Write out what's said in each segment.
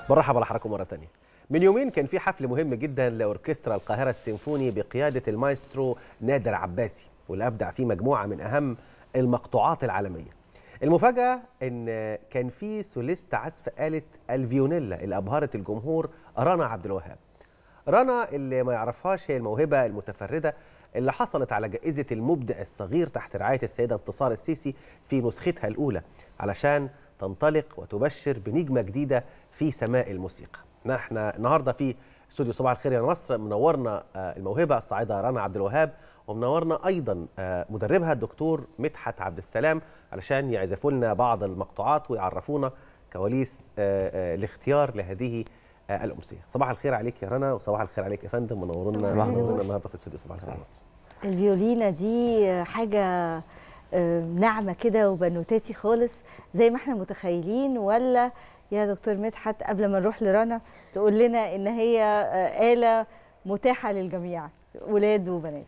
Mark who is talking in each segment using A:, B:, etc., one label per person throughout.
A: برحب على حضراتكم مره ثانيه من يومين كان في حفل مهم جدا لاوركسترا القاهره السيمفوني بقياده المايسترو نادر عباسي واللي ابدع فيه مجموعه من اهم المقطوعات العالميه المفاجاه ان كان في سوليست عزف آلة الفيونيلا اللي ابهرت الجمهور رنا عبد الوهاب رنا اللي ما يعرفهاش هي الموهبه المتفرده اللي حصلت على جائزه المبدع الصغير تحت رعايه السيده انتصار السيسي في نسختها الاولى علشان تنطلق وتبشر بنجمه جديده في سماء الموسيقى. احنا النهارده في استوديو صباح الخير يا مصر منورنا الموهبه الصاعده رنا عبد الوهاب ومنورنا ايضا مدربها الدكتور مدحت عبد السلام علشان يعزفوا لنا بعض المقطوعات ويعرفونا كواليس الاختيار لهذه الامسيه. صباح الخير عليك يا رنا وصباح الخير عليك يا فندم منورونا منورونا النهارده في استوديو صباح الخير يا مصر.
B: الفيولينا دي حاجه ناعمه كده وبنوتاتي خالص زي ما احنا متخيلين ولا يا دكتور مدحت قبل ما نروح لرنا تقول لنا ان هي آلة متاحة للجميع ولاد وبنات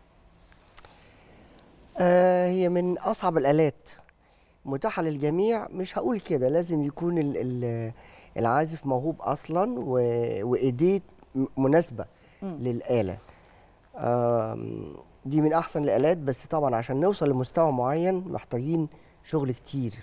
C: آه هي من أصعب الآلات متاحة للجميع مش هقول كده لازم يكون ال ال العازف موهوب أصلا وإيديه مناسبة م. للآلة آه دي من أحسن الآلات بس طبعا عشان نوصل لمستوى معين محتاجين شغل كتير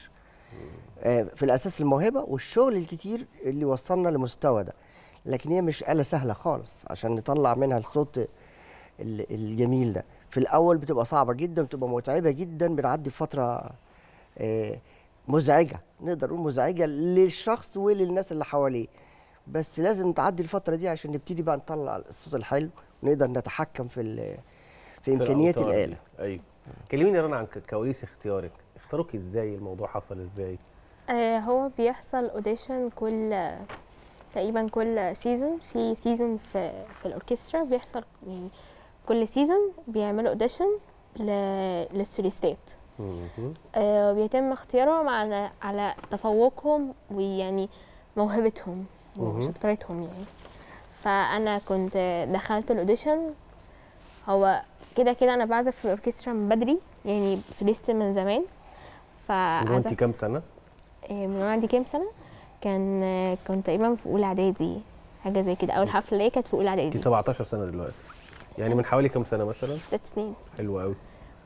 C: في الاساس الموهبه والشغل الكتير اللي وصلنا للمستوى ده لكن هي مش آلة سهله خالص عشان نطلع منها الصوت الجميل ده في الاول بتبقى صعبه جدا بتبقى متعبه جدا بنعدي فتره مزعجه نقدر نقول مزعجه للشخص وللناس اللي حواليه بس لازم تعدي الفتره دي عشان نبتدي بقى نطلع الصوت الحلو ونقدر نتحكم في في امكانيات الاله
A: ايوه كلميني رنا عن كواليس اختيارك اختاروك ازاي الموضوع حصل ازاي
D: آه هو بيحصل اوديشن كل تقريبا كل سيزون في سيزون في في الاوركسترا بيحصل يعني كل سيزون بيعملوا اوديشن للسوليستات آه بيتم اختيارهم على على تفوقهم ويعني موهبتهم وشطارتهم يعني فانا كنت دخلت الاوديشن هو كده كده انا بعزف في الاوركسترا من بدري يعني سوليست من زمان
A: فعزفت انت كام سنه
D: من عندي كام سنه كان كنت تقريبا في اولى اعدادي حاجه زي كده اول حفله ليا كانت في اولى اعدادي
A: انت 17 سنه دلوقتي يعني من حوالي كام سنه مثلا
D: ست سنين
A: حلو قوي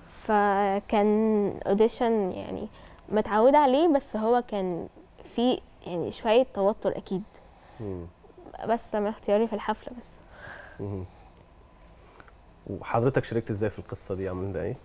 D: فكان اوديشن يعني متعوده عليه بس هو كان في يعني شويه توتر اكيد مم. بس تم اختياري في الحفله بس
A: مم. وحضرتك شاركت ازاي في القصه دي عملنا ايه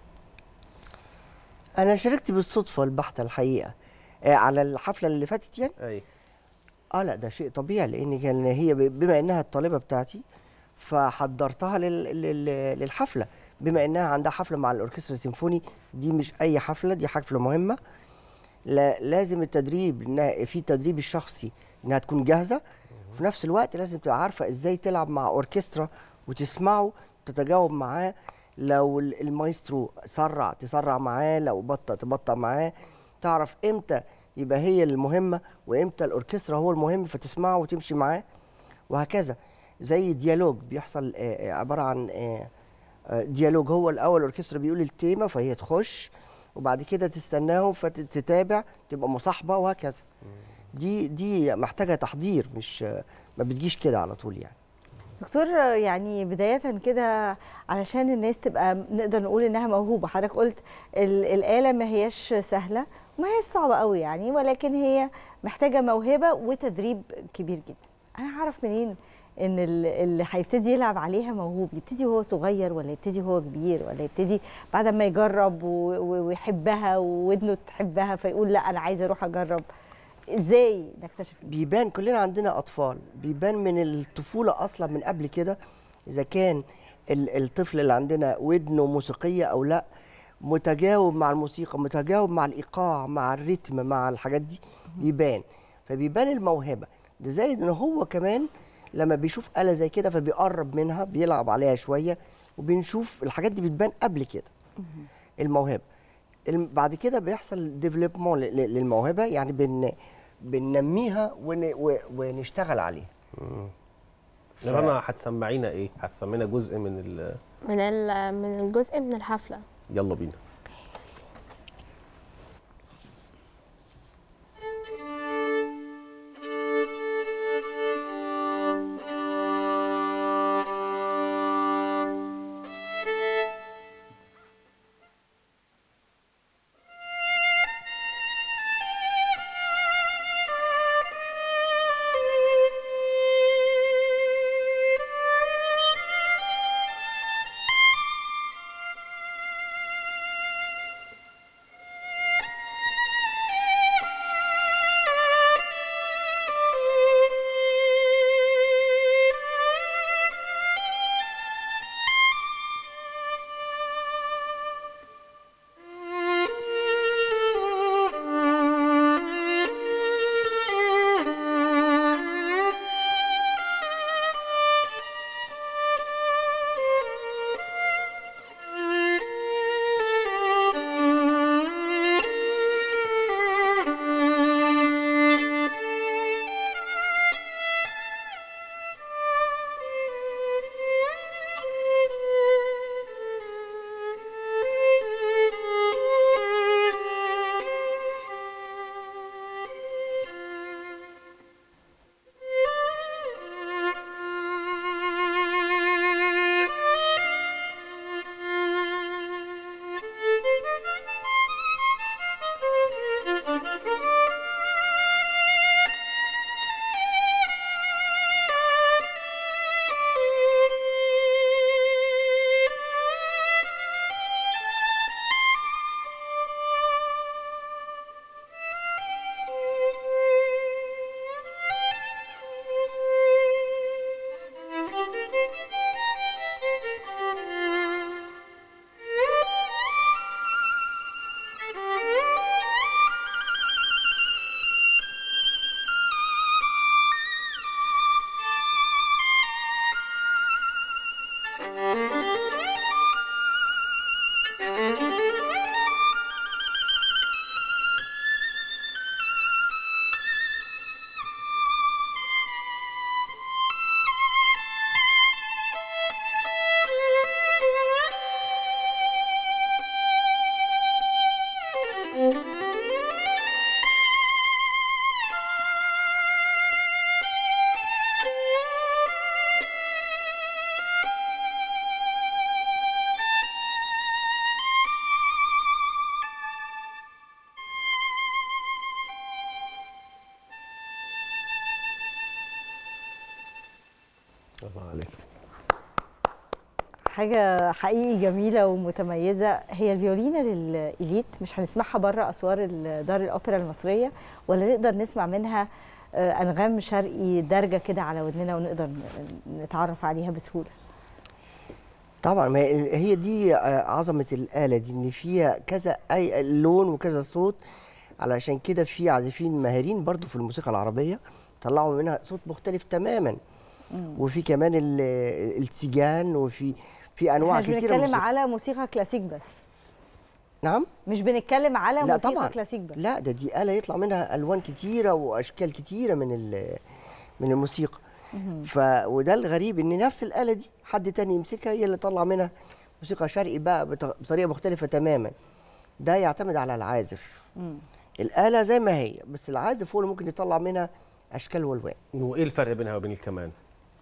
C: انا شاركت بالصدفه البحته الحقيقه آه على الحفله اللي فاتت يعني
A: اي
C: اه لا ده شيء طبيعي لان كان هي بما انها الطالبه بتاعتي فحضرتها لل... لل... للحفله بما انها عندها حفله مع الاوركسترا السيمفوني دي مش اي حفله دي حفله مهمه لا لازم التدريب انها في التدريب الشخصي انها تكون جاهزه وفي نفس الوقت لازم تبقى عارفه ازاي تلعب مع اوركسترا وتسمعه تتجاوب معاه لو المايسترو سرع تسرع معاه لو بطأ تبطأ معاه تعرف امتى يبقى هي المهمه وامتى الاوركسترا هو المهم فتسمعه وتمشي معاه وهكذا زي ديالوج بيحصل عباره عن ديالوج هو الاول الاوركسترا بيقول التيمه فهي تخش وبعد كده تستناهم فتتابع تبقى مصاحبه وهكذا دي دي محتاجه تحضير مش ما بتجيش كده على طول يعني
B: دكتور يعني بداية كده علشان الناس تبقى نقدر نقول انها موهوبة حضرتك قلت الآلة ما هياش سهلة وما هياش صعبة قوي يعني ولكن هي محتاجة موهبة وتدريب كبير جدا أنا هعرف منين ان اللي هيبتدي يلعب عليها موهوب يبتدي وهو صغير ولا يبتدي وهو كبير ولا يبتدي بعد ما يجرب ويحبها وودنه تحبها فيقول لا انا عايز اروح اجرب ازاي نكتشف
C: بيبان كلنا عندنا اطفال بيبان من الطفوله اصلا من قبل كده اذا كان الطفل اللي عندنا ودنه موسيقيه او لا متجاوب مع الموسيقى متجاوب مع الايقاع مع الريتم مع الحاجات دي بيبان فبيبان الموهبه ده زائد ان هو كمان لما بيشوف آلة زي كده فبيقرب منها بيلعب عليها شويه وبنشوف الحاجات دي بتبان قبل كده الموهبه بعد كده بيحصل ديفلوبمون للموهبه يعني بن بننميها ون... ونشتغل عليها
A: رنا هتسمعينا ايه هتسمعينا جزء من ال
D: من ال من الجزء من الحفله
A: يلا بينا الله عليك
B: حاجة حقيقي جميلة ومتميزة هي الفيولينا للإليت مش هنسمعها بره أسوار ال- دار الأوبرا المصرية ولا نقدر نسمع منها آه، أنغام شرقي دارجة كده على ودننا ونقدر ن- نتعرف عليها بسهولة
C: طبعا ما هي هي دي آه، عظمه الاله دي ان فيها كذا اي لون وكذا صوت علشان كده في عازفين ماهرين برضو في الموسيقى العربيه طلعوا منها صوت مختلف تماما وفي كمان ال- السجان وفي في انواع
B: احنا مش
C: كتيره من
B: بنتكلم
C: الموسيقى.
B: على موسيقى كلاسيك بس
C: نعم
B: مش بنتكلم على
C: لا
B: موسيقى
C: طبعا
B: كلاسيك بس
C: لا ده دي آلة يطلع منها ألوان كتيرة وأشكال كتيرة من ال- من الموسيقى ف وده الغريب إن نفس الآلة دي حد تاني يمسكها هي اللي طلع منها موسيقى شرقي بقى بط- بطريقة مختلفة تماما ده يعتمد على العازف
B: مم.
C: الآلة زي ما هي بس العازف هو اللي ممكن يطلع منها أشكال والوان
A: وايه الفرق بينها وبين الكمان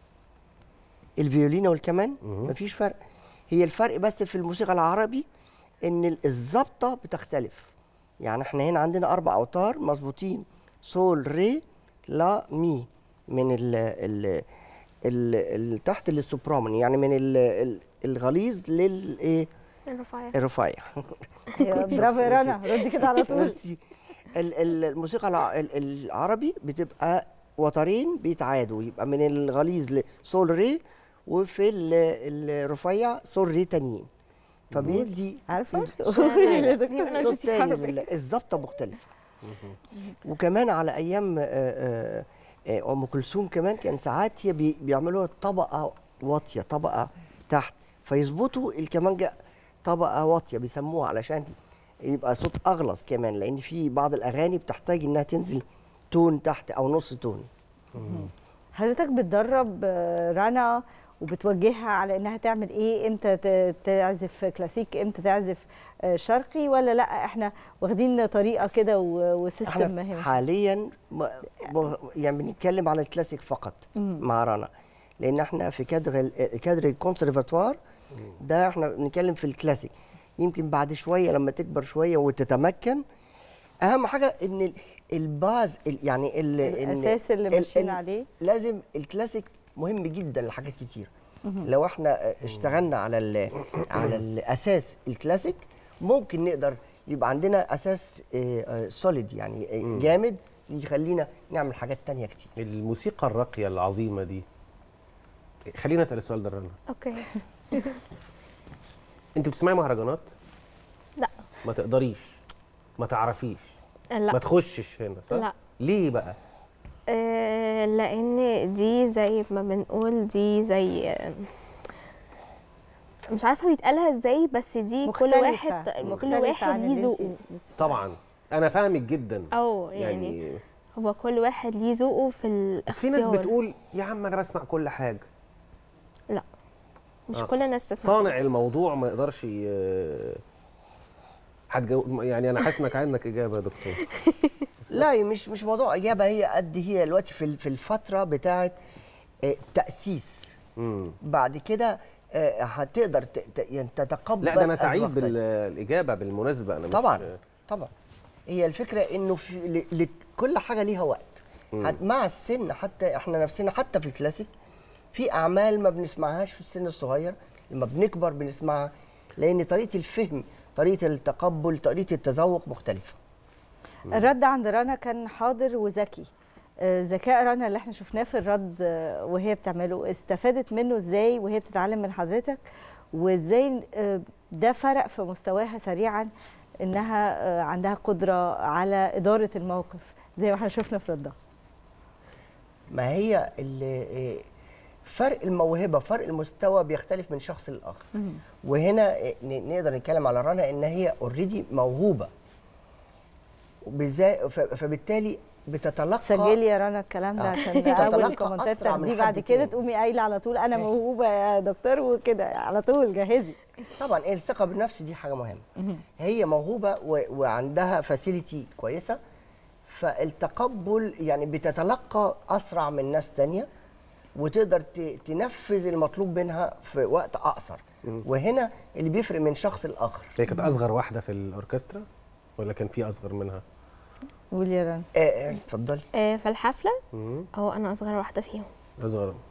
C: الفيولينا والكمان
A: مهم.
C: مفيش فرق هي الفرق بس في الموسيقى العربي ان ال- الظبطه بتختلف يعني احنا هنا عندنا اربع اوتار مظبوطين سول ري لا مي من ال ال ال ال تحت للسوبرامون يعني من ال ال الغليظ للايه
D: الرفايع
C: الرفيع
B: أيوة، برافو يا رنا ردي كده على طول
C: بصي ال- ال- الموسيقى الع- ال- العربي بتبقى وترين بيتعادوا يبقى من الغليظ لسول ري وفي ال- الرفيع سول ري تانيين فبيدي
B: عارفة؟
D: اشمعنى؟ دي أنا
C: صوت
D: مش
C: تاني
D: عارفة.
C: لل- الظبطه مختلفه وكمان على ايام آه، آه، آه، ام كلثوم كمان كان ساعات هي بي- بيعملوا طبقه واطيه طبقه تحت فيظبطوا الكمانجه طبقه واطيه بيسموها علشان يبقى صوت اغلظ كمان لان في بعض الاغاني بتحتاج انها تنزل تون تحت او نص تون
B: حضرتك بتدرب آه، رنا وبتوجهها على انها تعمل ايه امتى ت- تعزف كلاسيك امتى تعزف آه، شرقي ولا لا احنا واخدين طريقه كده و- وسيستم
C: احنا
B: مهم
C: حاليا م- م- يعني بنتكلم على الكلاسيك فقط مع رنا لان احنا في كادر ال- كادر الكونسرفاتوار ده احنا بنتكلم في الكلاسيك يمكن بعد شويه لما تكبر شويه وتتمكن اهم حاجه ان ال- الباز ال- يعني ال- إن
B: الاساس اللي
C: ال-
B: ماشيين
C: ال-
B: عليه
C: لازم الكلاسيك مهم جدا لحاجات كتير لو احنا اشتغلنا على ال على الاساس الكلاسيك ممكن نقدر يبقى عندنا اساس سوليد يعني آه، جامد يخلينا نعمل حاجات تانية كتير
A: الموسيقى الراقيه العظيمه دي خلينا اسال السؤال ده رنا
D: اوكي
A: انت بتسمعي مهرجانات
D: لا
A: ما تقدريش ما تعرفيش ما
D: لا
A: تخشش هنا صح
D: لا.
A: ليه بقى
D: آه، لان دي زي ما بنقول دي زي آه، مش عارفه بيتقالها ازاي بس دي كل
B: مختلفة.
D: واحد كل
B: مختلفة
D: واحد
B: عن
D: ليه
B: اللي
D: ذوقه
B: انتي بتسمعيه.
A: طبعا انا فاهمك جدا
D: او يعني,
A: يعني
D: هو كل واحد ليه ذوقه في
A: بس في
D: الاختيار
A: ناس بتقول يا عم انا بسمع كل حاجه
D: مش
A: آه.
D: كل الناس بتسمع
A: صانع الموضوع ما يقدرش ي... هتجاوب يعني انا حاسس انك عندك اجابه يا دكتور
C: لا هي مش مش موضوع اجابه هي قد هي دلوقتي في ال- في الفتره بتاعه آه، تاسيس
A: مم.
C: بعد كده آه، هتقدر ت- ت- يعني تتقبل
A: لا ده انا
C: أذواق
A: سعيد
C: تانية.
A: بالاجابه بالمناسبه انا مش-
C: طبعا طبعا هي الفكره انه في ل- لكل حاجه ليها وقت
A: مم.
C: حت- مع السن حتى احنا نفسنا حتى في الكلاسيك في اعمال ما بنسمعهاش في السن الصغير لما بنكبر بنسمعها لان طريقه الفهم طريقه التقبل طريقه التذوق مختلفه
B: الرد عند رنا كان حاضر وذكي آه، ذكاء رنا اللي احنا شفناه في الرد آه، وهي بتعمله استفادت منه ازاي وهي بتتعلم من حضرتك وازاي آه، ده فرق في مستواها سريعا انها آه، عندها قدره على اداره الموقف زي ما احنا شفنا في ردها
C: ما هي ال- إيه، فرق الموهبه فرق المستوى بيختلف من شخص للاخر وهنا إيه، ن- نقدر نتكلم على رنا ان هي اوريدي موهوبه وبالذات ف- فبالتالي بتتلقى
B: سجلي يا رنا الكلام ده
C: آه.
B: عشان
C: تتلقى
B: اول الكومنتات
C: أسرع من
B: دي
C: حد
B: بعد كده
C: تاني.
B: تقومي قايله على طول انا
C: إيه.
B: موهوبه يا دكتور وكده على طول جهزي
C: طبعا إيه، الثقه بالنفس دي حاجه مهمه هي موهوبه و... وعندها فاسيلتي كويسه فالتقبل يعني بتتلقى اسرع من ناس تانية وتقدر ت... تنفذ المطلوب منها في وقت اقصر وهنا اللي بيفرق من شخص لاخر
A: هي كانت اصغر واحده في الاوركسترا ولا كان في اصغر منها
B: قولي يا رنا
C: آه، آه، اتفضلي
D: آه، في الحفله
A: مم.
D: هو انا اصغر واحده فيهم
A: اصغر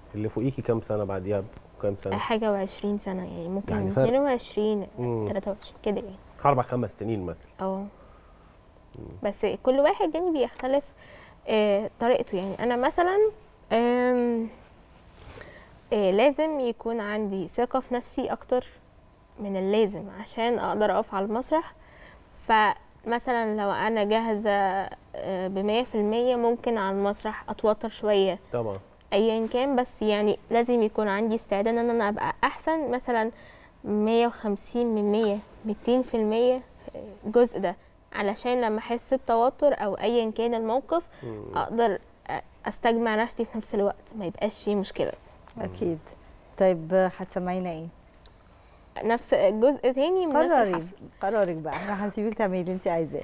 A: اللي فوقيكي كام سنه بعديها كام سنه
D: حاجه وعشرين سنه يعني ممكن
A: يعني
D: يعني
A: فرق.
D: 22
A: مم.
D: 23 كده يعني
A: اربع خمس سنين مثلا
D: اه بس كل واحد يعني بيختلف آه، طريقته يعني انا مثلا آم، آه، لازم يكون عندي ثقة في نفسي اكتر من اللازم عشان اقدر اقف على المسرح فمثلا لو انا جاهزة بمية في المية ممكن على المسرح اتوتر شوية
A: طبعا
D: ايا كان بس يعني لازم يكون عندي استعداد ان انا ابقى احسن مثلا 150 من 100 200 في المية الجزء ده علشان لما احس بتوتر او ايا كان الموقف اقدر أ- استجمع نفسي في نفس الوقت ما يبقاش فيه مشكله
B: اكيد طيب هتسمعينا ايه
D: نفس جزء تاني من نفس
B: قرري
D: الحفل
B: قرارك بقى احنا هنسيبك تعملي اللي انت عايزاه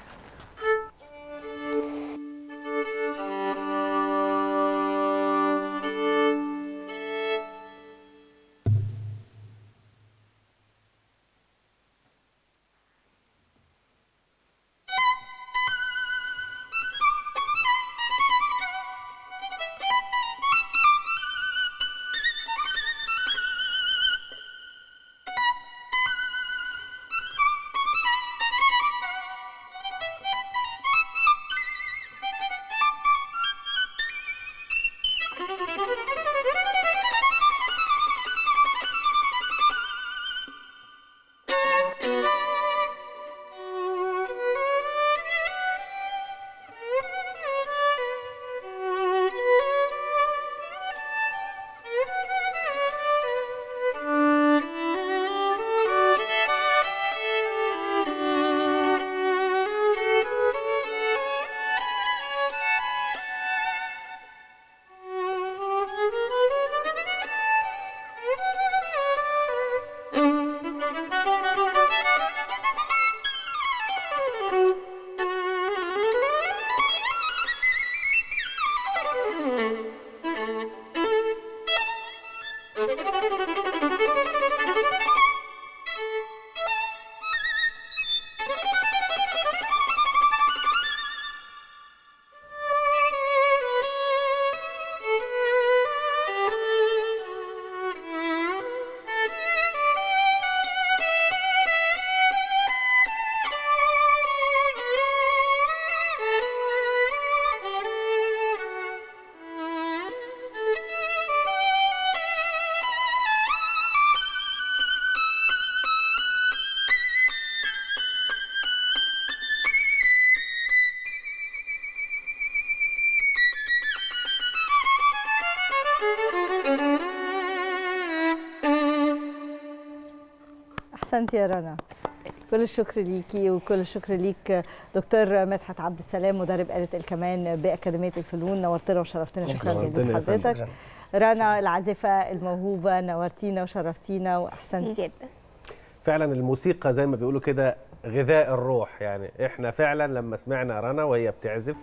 B: احسنتي يا رنا كل الشكر ليكي وكل الشكر ليك دكتور مدحت عبد السلام مدرب آلة الكمان بأكاديمية الفنون نورتنا وشرفتنا شكرا
A: نورتنا
B: جدا
A: يا فندم.
B: لحضرتك رنا العازفة الموهوبة نورتينا وشرفتينا وأحسنتي
D: جدا
A: فعلا الموسيقى زي ما بيقولوا كده غذاء الروح يعني احنا فعلا لما سمعنا رنا وهي بتعزف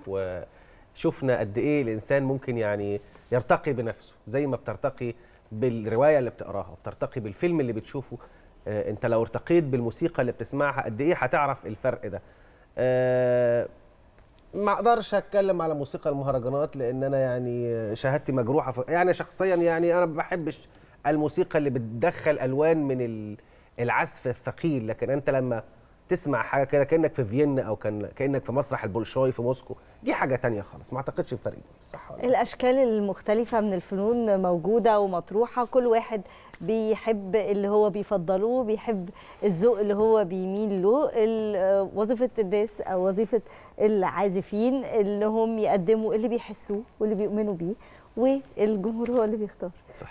A: وشفنا قد ايه الانسان ممكن يعني يرتقي بنفسه زي ما بترتقي بالروايه اللي بتقراها وبترتقي بالفيلم اللي بتشوفه آه انت لو ارتقيت بالموسيقى اللي بتسمعها قد ايه هتعرف الفرق ده آه ما اقدرش اتكلم على موسيقى المهرجانات لان انا يعني شهادتي مجروحه في يعني شخصيا يعني انا ما بحبش الموسيقى اللي بتدخل الوان من ال- العزف الثقيل لكن انت لما تسمع حاجه كده كانك في فيينا او كان كانك في مسرح البولشوي في موسكو دي حاجه تانية خالص ما اعتقدش بفرق صح ولا لا؟
B: الاشكال المختلفه من الفنون موجوده ومطروحه كل واحد بيحب اللي هو بيفضله بيحب الذوق اللي هو بيميل له ال- وظيفه الناس او وظيفه العازفين اللي هم يقدموا اللي بيحسوه واللي بيؤمنوا بيه والجمهور هو اللي بيختار